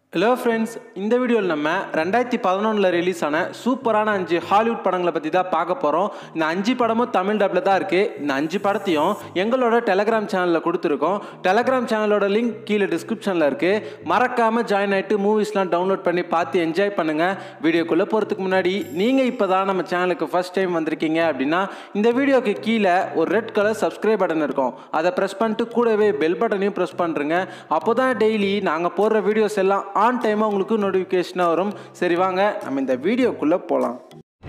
Hello friends இந்த வீடியோவில் நம்ம ரெண்டாயிரத்தி பதினொன்றில் ரிலீஸ் ஆன சூப்பரான அஞ்சு ஹாலிவுட் படங்களை பற்றி தான் பார்க்க போகிறோம் இந்த அஞ்சு படமும் தமிழ் டப்பில் தான் இருக்குது இந்த அஞ்சு படத்தையும் எங்களோட டெலகிராம் சேனலில் கொடுத்துருக்கோம் டெலகிராம் சேனலோட லிங்க் கீழே டிஸ்கிரிப்ஷனில் இருக்குது மறக்காமல் ஜாயின் ஆகிட்டு மூவிஸ்லாம் டவுன்லோட் பண்ணி பார்த்து என்ஜாய் பண்ணுங்கள் வீடியோக்குள்ளே போகிறதுக்கு முன்னாடி நீங்கள் இப்போ தான் நம்ம சேனலுக்கு ஃபஸ்ட் டைம் வந்திருக்கீங்க அப்படின்னா இந்த வீடியோக்கு கீழே ஒரு ரெட் கலர் சப்ஸ்கிரைப் பட்டன் இருக்கும் அதை ப்ரெஸ் பண்ணிட்டு கூடவே பெல் பட்டனையும் ப்ரெஸ் பண்ணுறங்க அப்போ தான் டெய்லி நாங்கள் போடுற வீடியோஸ் எல்லாம் ஆன் டைமாக உங்களுக்கு நோட்டிஃபிகேஷனாக வரும் சரி வாங்க நம்ம இந்த வீடியோக்குள்ளே போகலாம்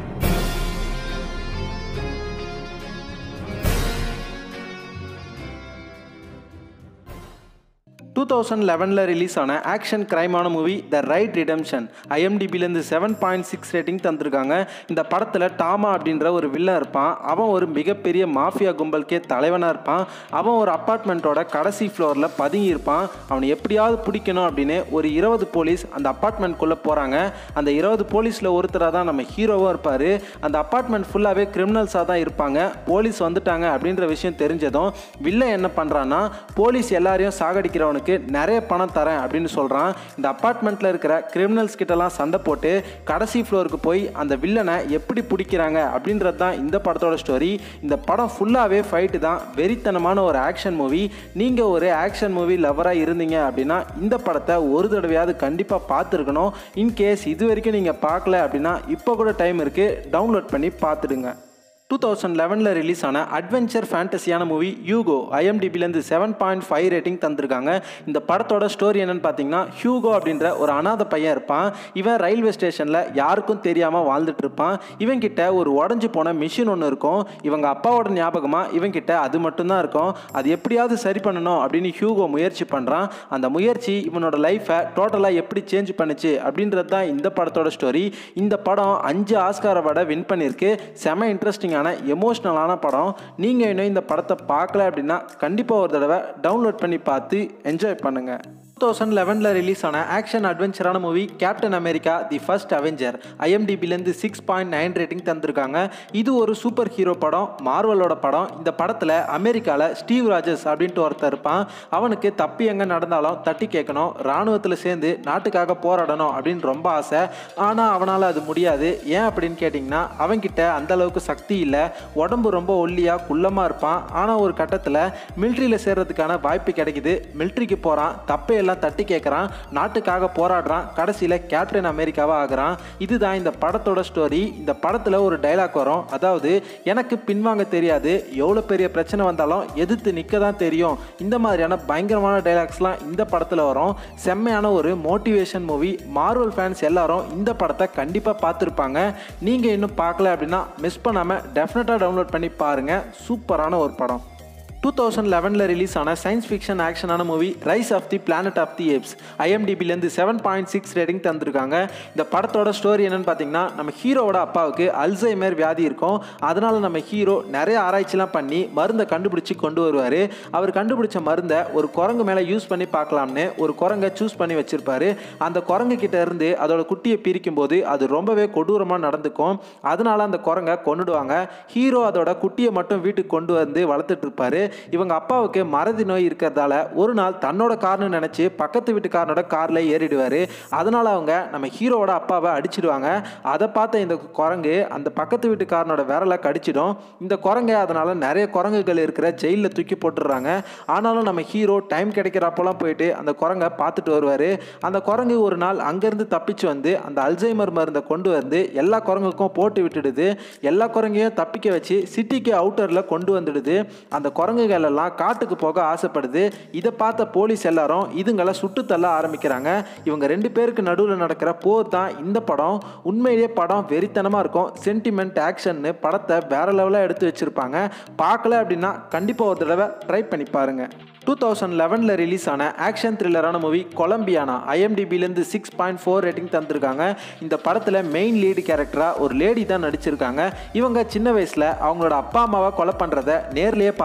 டூ தௌசண்ட் லெவனில் ரிலீஸ் ஆன ஆக்ஷன் கிரைமான மூவி த ரைட் ரிடம்ஷன் ஐஎம்டிபிலேருந்து செவன் பாயிண்ட் சிக்ஸ் ரேட்டிங் தந்திருக்காங்க இந்த படத்தில் டாமா அப்படின்ற ஒரு வில்லன் இருப்பான் அவன் ஒரு மிகப்பெரிய மாஃபியா கும்பலுக்கே தலைவனாக இருப்பான் அவன் ஒரு அப்பார்ட்மெண்ட்டோட கடைசி ஃப்ளோரில் பதுங்கி இருப்பான் அவனை எப்படியாவது பிடிக்கணும் அப்படின்னு ஒரு இருபது போலீஸ் அந்த அப்பார்ட்மெண்ட்குள்ளே போகிறாங்க அந்த இருபது போலீஸில் ஒருத்தராக தான் நம்ம ஹீரோவாக இருப்பார் அந்த அப்பார்ட்மெண்ட் ஃபுல்லாகவே கிரிமினல்ஸாக தான் இருப்பாங்க போலீஸ் வந்துட்டாங்க அப்படின்ற விஷயம் தெரிஞ்சதும் வில்லன் என்ன பண்ணுறான்னா போலீஸ் எல்லாரையும் சாகடிக்கிறவனுக்கு நிறைய பணம் தரேன் அப்படின்னு சொல்கிறான் இந்த அப்பார்ட்மெண்ட்டில் இருக்கிற கிரிமினல்ஸ் கிட்டலாம் சண்டை போட்டு கடைசி ஃப்ளோருக்கு போய் அந்த வில்லனை எப்படி பிடிக்கிறாங்க அப்படின்றது தான் இந்த படத்தோட ஸ்டோரி இந்த படம் ஃபுல்லாகவே ஃபைட்டு தான் வெறித்தனமான ஒரு ஆக்ஷன் மூவி நீங்கள் ஒரு ஆக்ஷன் மூவி லவராக இருந்தீங்க அப்படின்னா இந்த படத்தை ஒரு தடவையாவது கண்டிப்பாக பார்த்துருக்கணும் இன்கேஸ் இது வரைக்கும் நீங்கள் பார்க்கல அப்படின்னா இப்போ கூட டைம் இருக்குது டவுன்லோட் பண்ணி பார்த்துடுங்க டூ தௌசண்ட் லெவனில் ரிலீஸ் ஆன அட்வென்ச்சர் ஃபேண்டசியான மூவி யூகோ ஐஎம்டிபிலேருந்து செவன் பாயிண்ட் ஃபைவ் ரேட்டிங் தந்திருக்காங்க இந்த படத்தோட ஸ்டோரி என்னன்னு பார்த்தீங்கன்னா ஹியூகோ அப்படின்ற ஒரு அனாதை பையன் இருப்பான் இவன் ரயில்வே ஸ்டேஷனில் யாருக்கும் தெரியாமல் வாழ்ந்துட்டு இருப்பான் இவன் கிட்ட ஒரு உடஞ்சி போன மிஷின் ஒன்று இருக்கும் இவங்க அப்பாவோட ஞாபகமாக இவன் கிட்ட அது மட்டும்தான் இருக்கும் அது எப்படியாவது சரி பண்ணணும் அப்படின்னு ஹியூகோ முயற்சி பண்ணுறான் அந்த முயற்சி இவனோட லைஃப்பை டோட்டலாக எப்படி சேஞ்ச் பண்ணுச்சு அப்படின்றது தான் இந்த படத்தோட ஸ்டோரி இந்த படம் அஞ்சு ஆஸ்கார் அவார்டை வின் பண்ணியிருக்கு செம இன்ட்ரெஸ்டிங்கான எமோஷ்னலான படம் நீங்கள் இன்னும் இந்த படத்தை பார்க்கல அப்படின்னா கண்டிப்பாக ஒரு தடவை டவுன்லோட் பண்ணி பார்த்து என்ஜாய் பண்ணுங்கள் டூ தௌசண்ட் லெவனில் ரிலீஸ் ஆன ஆக்ஷன் அட்வென்ச்சரான movie Captain America the First Avenger ஐஎம்டிபிலேருந்து சிக்ஸ் பாயிண்ட் நைன் ரேட்டிங் தந்திருக்காங்க இது ஒரு சூப்பர் ஹீரோ படம் மார்வலோட படம் இந்த படத்தில் அமெரிக்காவில் ஸ்டீவ் ராஜஸ் அப்படின்ட்டு ஒருத்தர் இருப்பான் அவனுக்கு தப்பி எங்கே நடந்தாலும் தட்டி கேட்கணும் இராணுவத்தில் சேர்ந்து நாட்டுக்காக போராடணும் அப்படின்னு ரொம்ப ஆசை ஆனால் அவனால் அது முடியாது ஏன் அப்படின்னு கேட்டிங்கன்னா அவன்கிட்ட அந்த அளவுக்கு சக்தி இல்லை உடம்பு ரொம்ப ஒல்லியாக குள்ளமாக இருப்பான் ஆனால் ஒரு கட்டத்தில் மிலிட்ரியில் சேர்றதுக்கான வாய்ப்பு கிடைக்குது மிலிட்ரிக்கு போகிறான் தப்பை எல்லாம் தட்டி கேட்குறான் நாட்டுக்காக போராடுறான் கடைசியில் கேப்டன் அமெரிக்காவாக ஆகுறான் இதுதான் இந்த படத்தோட ஸ்டோரி இந்த படத்தில் ஒரு டைலாக் வரும் அதாவது எனக்கு பின்வாங்க தெரியாது எவ்வளோ பெரிய பிரச்சனை வந்தாலும் எதிர்த்து நிற்க தான் தெரியும் இந்த மாதிரியான பயங்கரமான டைலாக்ஸ்லாம் இந்த படத்தில் வரும் செம்மையான ஒரு மோட்டிவேஷன் மூவி மார்வல் ஃபேன்ஸ் எல்லாரும் இந்த படத்தை கண்டிப்பாக பார்த்துருப்பாங்க நீங்கள் இன்னும் பார்க்கல அப்படின்னா மிஸ் பண்ணாமல் டெஃபினட்டாக டவுன்லோட் பண்ணி பாருங்கள் சூப்பரான ஒரு படம் டூ தௌசண்ட் லெவனில் ரிலீஸ் ஆன சயின்ஸ் ஃபிக்ஷன் ஆக்ஷனான movie Rise of the Planet of the Apes ஐஎம்டிபிலேருந்து செவன் பாயிண்ட் சிக்ஸ் ரேட்டிங் தந்திருக்காங்க இந்த படத்தோட ஸ்டோரி என்னன்னு பார்த்தீங்கன்னா நம்ம ஹீரோவோட அப்பாவுக்கு அல்சைமர் வியாதி இருக்கும் அதனால் நம்ம ஹீரோ நிறைய ஆராய்ச்சிலாம் பண்ணி மருந்தை கண்டுபிடிச்சி கொண்டு வருவார் அவர் கண்டுபிடிச்ச மருந்தை ஒரு குரங்கு மேலே யூஸ் பண்ணி பார்க்கலாம்னு ஒரு குரங்கை சூஸ் பண்ணி வச்சிருப்பாரு அந்த குரங்கு கிட்ட இருந்து அதோட குட்டியை பிரிக்கும் போது அது ரொம்பவே கொடூரமாக நடந்துக்கும் அதனால அந்த குரங்கை கொண்டுடுவாங்க ஹீரோ அதோட குட்டியை மட்டும் வீட்டுக்கு கொண்டு வந்து வளர்த்துட்டு இருப்பாரு இவங்க அப்பாவுக்கு மறதி நோய் இருக்கிறதால ஒரு நாள் தன்னோட கார்னு நினச்சி பக்கத்து வீட்டுக்காரனோட காரில் ஏறிடுவார் அதனால் அவங்க நம்ம ஹீரோவோட அப்பாவை அடிச்சிடுவாங்க அதை பார்த்த இந்த குரங்கு அந்த பக்கத்து வீட்டுக்காரனோட விரலை கடிச்சிடும் இந்த குரங்கை அதனால் நிறைய குரங்குகள் இருக்கிற ஜெயிலில் தூக்கி போட்டுடுறாங்க ஆனாலும் நம்ம ஹீரோ டைம் கிடைக்கிறப்போலாம் போயிட்டு அந்த குரங்கை பார்த்துட்டு வருவார் அந்த குரங்கு ஒரு நாள் அங்கேருந்து தப்பிச்சு வந்து அந்த அல்சைமர் மருந்தை கொண்டு வந்து எல்லா குரங்குக்கும் போட்டு விட்டுடுது எல்லா குரங்கையும் தப்பிக்க வச்சு சிட்டிக்கு அவுட்டரில் கொண்டு வந்துடுது அந்த குரங்கு குரங்குகள் எல்லாம் காட்டுக்கு போக ஆசைப்படுது இதை பார்த்த போலீஸ் எல்லாரும் இதுங்களை சுட்டு தள்ள ஆரம்பிக்கிறாங்க இவங்க ரெண்டு பேருக்கு நடுவில் நடக்கிற போர் தான் இந்த படம் உண்மையிலேயே படம் வெறித்தனமாக இருக்கும் சென்டிமெண்ட் ஆக்ஷன்னு படத்தை வேற லெவலாக எடுத்து வச்சுருப்பாங்க பார்க்கல அப்படின்னா கண்டிப்பாக ஒரு தடவை ட்ரை பண்ணி பாருங்கள் டூ தௌசண்ட் லெவனில் ரிலீஸ் ஆன ஆக்ஷன் த்ரில்லரான மூவி கொலம்பியானா ஐஎம்டிபிலேருந்து சிக்ஸ் பாயிண்ட் ஃபோர் ரேட்டிங் தந்திருக்காங்க இந்த படத்தில் மெயின் லீடு கேரக்டராக ஒரு லேடி தான் நடிச்சிருக்காங்க இவங்க சின்ன வயசில் அவங்களோட அப்பா அம்மாவை கொலை பண்ணுறத நேர்லேயே பார்த்துருக்காங்க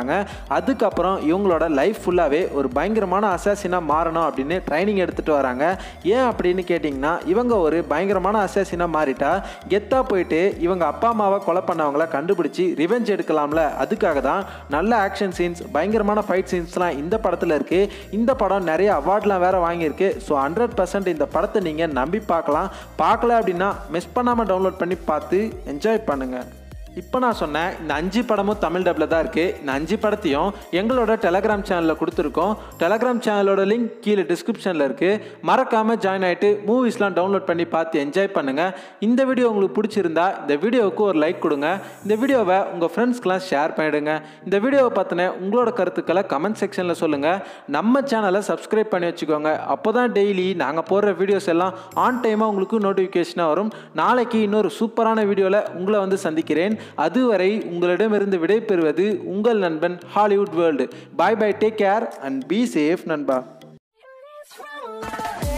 பண்ணுறாங்க அதுக்கப்புறம் இவங்களோட லைஃப் ஃபுல்லாகவே ஒரு பயங்கரமான அசாசினாக மாறணும் அப்படின்னு ட்ரைனிங் எடுத்துகிட்டு வராங்க ஏன் அப்படின்னு கேட்டிங்கன்னா இவங்க ஒரு பயங்கரமான அசாசினாக மாறிட்டா கெத்தாக போயிட்டு இவங்க அப்பா அம்மாவை கொலை பண்ணவங்கள கண்டுபிடிச்சி ரிவெஞ்ச் எடுக்கலாம்ல அதுக்காக தான் நல்ல ஆக்ஷன் சீன்ஸ் பயங்கரமான ஃபைட் சீன்ஸ்லாம் இந்த படத்தில் இருக்குது இந்த படம் நிறைய அவார்ட்லாம் வேறு வாங்கியிருக்கு ஸோ ஹண்ட்ரட் பர்சன்ட் இந்த படத்தை நீங்கள் நம்பி பார்க்கலாம் பார்க்கல அப்படின்னா மிஸ் பண்ணாமல் டவுன்லோட் பண்ணி பார்த்து என்ஜாய் பண்ணுங்கள் இப்போ நான் சொன்னேன் இந்த அஞ்சு படமும் தமிழ் டப்பில் தான் இருக்குது இந்த அஞ்சு படத்தையும் எங்களோட டெலகிராம் சேனலில் கொடுத்துருக்கோம் டெலகிராம் சேனலோட லிங்க் கீழே டிஸ்கிரிப்ஷனில் இருக்குது மறக்காமல் ஜாயின் ஆகிட்டு மூவிஸ்லாம் டவுன்லோட் பண்ணி பார்த்து என்ஜாய் பண்ணுங்கள் இந்த வீடியோ உங்களுக்கு பிடிச்சிருந்தா இந்த வீடியோவுக்கு ஒரு லைக் கொடுங்க இந்த வீடியோவை உங்கள் ஃப்ரெண்ட்ஸ்க்கெலாம் ஷேர் பண்ணிவிடுங்க இந்த வீடியோவை பார்த்தின உங்களோட கருத்துக்களை கமெண்ட் செக்ஷனில் சொல்லுங்கள் நம்ம சேனலை சப்ஸ்கிரைப் பண்ணி வச்சுக்கோங்க அப்போ தான் டெய்லி நாங்கள் போடுற வீடியோஸ் எல்லாம் ஆன் டைமாக உங்களுக்கு நோட்டிஃபிகேஷனாக வரும் நாளைக்கு இன்னொரு சூப்பரான வீடியோவில் உங்களை வந்து சந்திக்கிறேன் அதுவரை உங்களிடமிருந்து விடைபெறுவது உங்கள் நண்பன் Hollywood world boy bye take care and be safe நண்பா It's wrong.